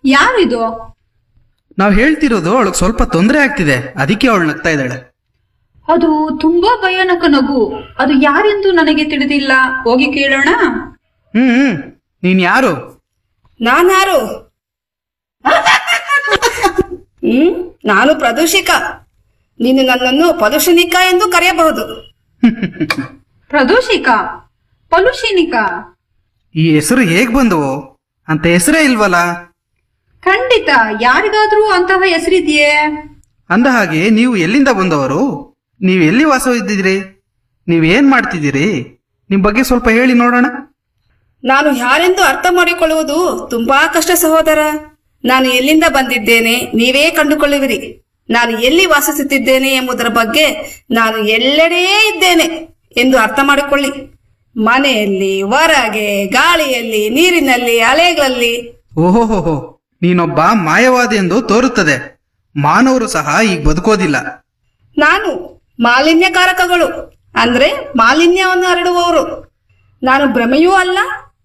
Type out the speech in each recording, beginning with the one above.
ಯಾರಿದು ನಾವ್ ಹೇಳ್ತಿರೋದು ಅವಳಿಗೆ ಸ್ವಲ್ಪ ತೊಂದರೆ ಆಗ್ತಿದೆ ಅದಕ್ಕೆ ಅವಳು ನಗ್ತಾ ಇದ್ದಾಳೆ ಅದು ತುಂಬಾ ಭಯಾನಕ ನಗು ಅದು ಯಾರೆಂದು ನನಗೆ ತಿಳಿದಿಲ್ಲ ಹೋಗಿ ಕೇಳೋಣ ಹ್ಮ್ ಹ್ಮ್ ನೀನ್ ಯಾರು ನಾನಾರು ಹ್ಮ್ ನಾನು ಪ್ರದೂಷಿಕ ನೀನು ನನ್ನನ್ನು ಪದುಷನಿಕ ಎಂದು ಕರೆಯಬಹುದು ಪ್ರದೂಷಿಕ ಪಲುಷಿನಿಕ ಈ ಹೆಸರು ಹೇಗ್ ಬಂದವು ಅಂತ ಹೆಸರೇ ಇಲ್ವಲ್ಲ ಖಂಡಿತ ಯಾರಿಗಾದ್ರೂ ಅಂತಹ ಹೆಸರಿದೆಯೇ ಅಂದ ಹಾಗೆ ನೀವು ಎಲ್ಲಿಂದ ಬಂದವರು ನೀವು ಎಲ್ಲಿ ವಾಸವಿದ್ದೀರಿ ನೀವೇನ್ ಮಾಡ್ತಿದ್ದೀರಿ ನಿಮ್ ಬಗ್ಗೆ ಸ್ವಲ್ಪ ಹೇಳಿ ನೋಡೋಣ ನಾನು ಯಾರೆಂದು ಅರ್ಥ ಮಾಡಿಕೊಳ್ಳುವುದು ತುಂಬಾ ಕಷ್ಟ ಸಹೋದರ ನಾನು ಎಲ್ಲಿಂದ ಬಂದಿದ್ದೇನೆ ನೀವೇ ಕಂಡುಕೊಳ್ಳುವಿರಿ ನಾನು ಎಲ್ಲಿ ವಾಸಿಸುತ್ತಿದ್ದೇನೆ ಎಂಬುದರ ಬಗ್ಗೆ ನಾನು ಎಲ್ಲೆಡೇ ಇದ್ದೇನೆ ಎಂದು ಅರ್ಥ ಮಾಡಿಕೊಳ್ಳಿ ಮನೆಯಲ್ಲಿ ಹೊರಗೆ ಗಾಳಿಯಲ್ಲಿ ನೀರಿನಲ್ಲಿ ಅಲೆಗಳಲ್ಲಿ ಓಹೋಹೋಹೋ ನೀನೊಬ್ಬ ಮಾಯವಾದಿ ಎಂದು ತೋರುತ್ತದೆ ಮಾನವರು ಸಹ ಈಗ ಬದುಕೋದಿಲ್ಲ ನಾನು ಮಾಲಿನ್ಯಕಾರಕಗಳು ಅಂದ್ರೆ ಮಾಲಿನ್ಯವನ್ನು ಹರಡುವವರು ನಾನು ಭ್ರಮೆಯೂ ಅಲ್ಲ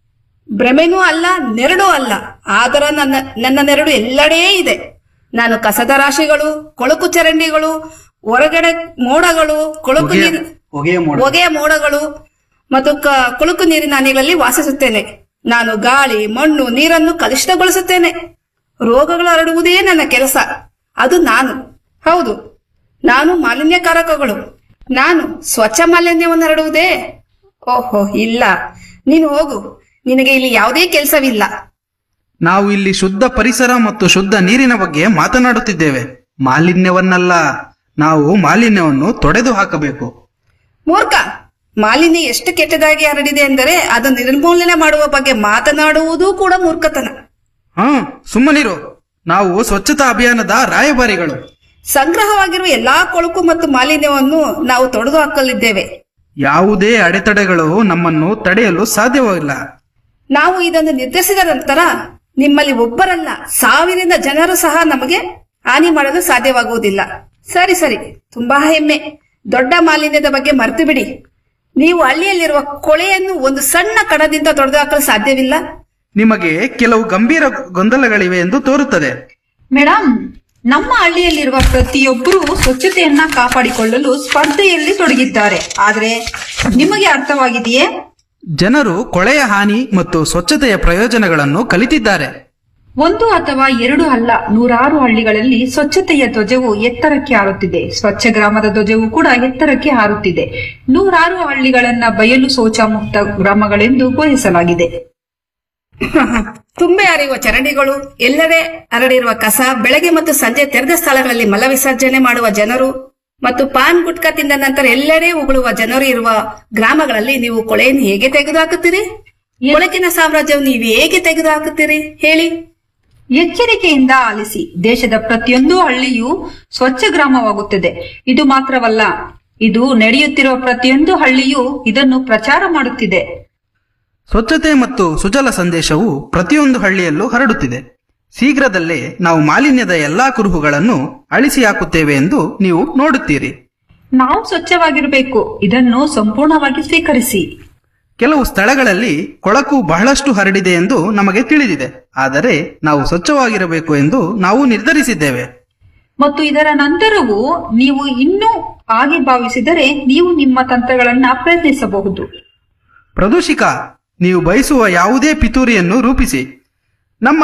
ಭ್ರಮೆನೂ ಅಲ್ಲ ನೆರಡೂ ಅಲ್ಲ ಆದರೂ ನನ್ನ ನನ್ನ ನೆರಡು ಎಲ್ಲೆಡೇ ಇದೆ ನಾನು ಕಸದ ರಾಶಿಗಳು ಕೊಳಕು ಚರಂಡಿಗಳು ಹೊರಗಡೆ ಮೋಡಗಳು ಕೊಳಕು ಹೊಗೆಯ- ನೀರು ಹೊಗೆಯ ಮೋಡ. ಹೊಗೆಯ ಮೋಡಗಳು ಮತ್ತು ಕ- ಕೊಳಕು ನೀರಿನ ಹನಿಗಳಲ್ಲಿ ವಾಸಿಸುತ್ತೇನೆ ನಾನು ಗಾಳಿ ಮಣ್ಣು ನೀರನ್ನು ಕಲುಷಿತಗೊಳಿಸುತ್ತೇನೆ ರೋಗಗಳು ಹರಡುವುದೇ ನನ್ನ ಕೆಲಸ ಅದು ನಾನು ಹೌದು ನಾನು ಮಾಲಿನ್ಯಕಾರಕಗಳು ನಾನು ಸ್ವಚ್ಛ ಮಾಲಿನ್ಯವನ್ನು ಹರಡುವುದೇ ಓಹೋ ಇಲ್ಲ ನೀನು ಹೋಗು ನಿನಗೆ ಇಲ್ಲಿ ಯಾವುದೇ ಕೆಲಸವಿಲ್ಲ ನಾವು ಇಲ್ಲಿ ಶುದ್ಧ ಪರಿಸರ ಮತ್ತು ಶುದ್ಧ ನೀರಿನ ಬಗ್ಗೆ ಮಾತನಾಡುತ್ತಿದ್ದೇವೆ ಮಾಲಿನ್ಯವನ್ನಲ್ಲ ನಾವು ಮಾಲಿನ್ಯವನ್ನು ತೊಡೆದು ಹಾಕಬೇಕು ಮೂರ್ಖ ಮಾಲಿನ್ಯ ಎಷ್ಟು ಕೆಟ್ಟದಾಗಿ ಹರಡಿದೆ ಎಂದರೆ ಅದನ್ನು ನಿರ್ಮೂಲನೆ ಮಾಡುವ ಬಗ್ಗೆ ಮಾತನಾಡುವುದೂ ಕೂಡ ಮೂರ್ಖತನ ಹಾ ಸುಮ್ಮನಿರು ನಾವು ಸ್ವಚ್ಛತಾ ಅಭಿಯಾನದ ರಾಯಭಾರಿಗಳು ಸಂಗ್ರಹವಾಗಿರುವ ಎಲ್ಲಾ ಕೊಳಕು ಮತ್ತು ಮಾಲಿನ್ಯವನ್ನು ನಾವು ತೊಡೆದು ಹಾಕಲಿದ್ದೇವೆ ಯಾವುದೇ ಅಡೆತಡೆಗಳು ನಮ್ಮನ್ನು ತಡೆಯಲು ಸಾಧ್ಯವಿಲ್ಲ ನಾವು ಇದನ್ನು ನಿರ್ಧರಿಸಿದ ನಂತರ ನಿಮ್ಮಲ್ಲಿ ಒಬ್ಬರಲ್ಲ ಸಾವಿರಿಂದ ಜನರು ಸಹ ನಮಗೆ ಹಾನಿ ಮಾಡಲು ಸಾಧ್ಯವಾಗುವುದಿಲ್ಲ ಸರಿ ಸರಿ ತುಂಬಾ ಹೆಮ್ಮೆ ದೊಡ್ಡ ಮಾಲಿನ್ಯದ ಬಗ್ಗೆ ಮರೆತು ಬಿಡಿ ನೀವು ಹಳ್ಳಿಯಲ್ಲಿರುವ ಕೊಳೆಯನ್ನು ಒಂದು ಸಣ್ಣ ಕಣದಿಂದ ತೊಡೆದು ಹಾಕಲು ಸಾಧ್ಯವಿಲ್ಲ ನಿಮಗೆ ಕೆಲವು ಗಂಭೀರ ಗೊಂದಲಗಳಿವೆ ಎಂದು ತೋರುತ್ತದೆ ಮೇಡಮ್ ನಮ್ಮ ಹಳ್ಳಿಯಲ್ಲಿರುವ ಪ್ರತಿಯೊಬ್ಬರೂ ಸ್ವಚ್ಛತೆಯನ್ನ ಕಾಪಾಡಿಕೊಳ್ಳಲು ಸ್ಪರ್ಧೆಯಲ್ಲಿ ತೊಡಗಿದ್ದಾರೆ ಆದ್ರೆ ನಿಮಗೆ ಅರ್ಥವಾಗಿದೆಯೇ ಜನರು ಕೊಳೆಯ ಹಾನಿ ಮತ್ತು ಸ್ವಚ್ಛತೆಯ ಪ್ರಯೋಜನಗಳನ್ನು ಕಲಿತಿದ್ದಾರೆ ಒಂದು ಅಥವಾ ಎರಡು ಅಲ್ಲ ನೂರಾರು ಹಳ್ಳಿಗಳಲ್ಲಿ ಸ್ವಚ್ಛತೆಯ ಧ್ವಜವು ಎತ್ತರಕ್ಕೆ ಹಾರುತ್ತಿದೆ ಸ್ವಚ್ಛ ಗ್ರಾಮದ ಧ್ವಜವು ಕೂಡ ಎತ್ತರಕ್ಕೆ ಹಾರುತ್ತಿದೆ ನೂರಾರು ಹಳ್ಳಿಗಳನ್ನ ಬಯಲು ಶೌಚ ಮುಕ್ತ ಗ್ರಾಮಗಳೆಂದು ಘೋಷಿಸಲಾಗಿದೆ ತುಂಬೆ ಹರಿಯುವ ಚರಂಡಿಗಳು ಎಲ್ಲೆಡೆ ಹರಡಿರುವ ಕಸ ಬೆಳಗ್ಗೆ ಮತ್ತು ಸಂಜೆ ತೆರೆದ ಸ್ಥಳಗಳಲ್ಲಿ ಮಲ ವಿಸರ್ಜನೆ ಮಾಡುವ ಜನರು ಮತ್ತು ಪಾನ್ ಗುಟ್ಕಾ ತಿಂದ ನಂತರ ಎಲ್ಲೆಡೆ ಉಗುಳುವ ಜನರು ಇರುವ ಗ್ರಾಮಗಳಲ್ಲಿ ನೀವು ಕೊಳೆಯನ್ನು ಹೇಗೆ ತೆಗೆದುಹಾಕುತ್ತೀರಿ ಕೊಳಕಿನ ಸಾಮ್ರಾಜ್ಯವನ್ನು ನೀವು ಹೇಗೆ ತೆಗೆದುಹಾಕುತ್ತೀರಿ ಹೇಳಿ ಎಚ್ಚರಿಕೆಯಿಂದ ಆಲಿಸಿ ದೇಶದ ಪ್ರತಿಯೊಂದು ಹಳ್ಳಿಯೂ ಸ್ವಚ್ಛ ಗ್ರಾಮವಾಗುತ್ತದೆ ಇದು ಮಾತ್ರವಲ್ಲ ಇದು ನಡೆಯುತ್ತಿರುವ ಪ್ರತಿಯೊಂದು ಹಳ್ಳಿಯೂ ಇದನ್ನು ಪ್ರಚಾರ ಮಾಡುತ್ತಿದೆ ಸ್ವಚ್ಛತೆ ಮತ್ತು ಸುಜಲ ಸಂದೇಶವು ಪ್ರತಿಯೊಂದು ಹಳ್ಳಿಯಲ್ಲೂ ಹರಡುತ್ತಿದೆ ಶೀಘ್ರದಲ್ಲೇ ನಾವು ಮಾಲಿನ್ಯದ ಎಲ್ಲಾ ಕುರುಹುಗಳನ್ನು ಅಳಿಸಿ ಹಾಕುತ್ತೇವೆ ಎಂದು ನೀವು ನೋಡುತ್ತೀರಿ ನಾವು ಸ್ವಚ್ಛವಾಗಿರಬೇಕು ಇದನ್ನು ಸಂಪೂರ್ಣವಾಗಿ ಸ್ವೀಕರಿಸಿ ಕೆಲವು ಸ್ಥಳಗಳಲ್ಲಿ ಕೊಳಕು ಬಹಳಷ್ಟು ಹರಡಿದೆ ಎಂದು ನಮಗೆ ತಿಳಿದಿದೆ ಆದರೆ ನಾವು ಸ್ವಚ್ಛವಾಗಿರಬೇಕು ಎಂದು ನಾವು ನಿರ್ಧರಿಸಿದ್ದೇವೆ ಮತ್ತು ಇದರ ನಂತರವೂ ನೀವು ಇನ್ನೂ ಹಾಗೆ ಭಾವಿಸಿದರೆ ನೀವು ನಿಮ್ಮ ತಂತ್ರಗಳನ್ನ ಪ್ರಯತ್ನಿಸಬಹುದು ಪ್ರದೂಷಿಕ ನೀವು ಬಯಸುವ ಯಾವುದೇ ಪಿತೂರಿಯನ್ನು ರೂಪಿಸಿ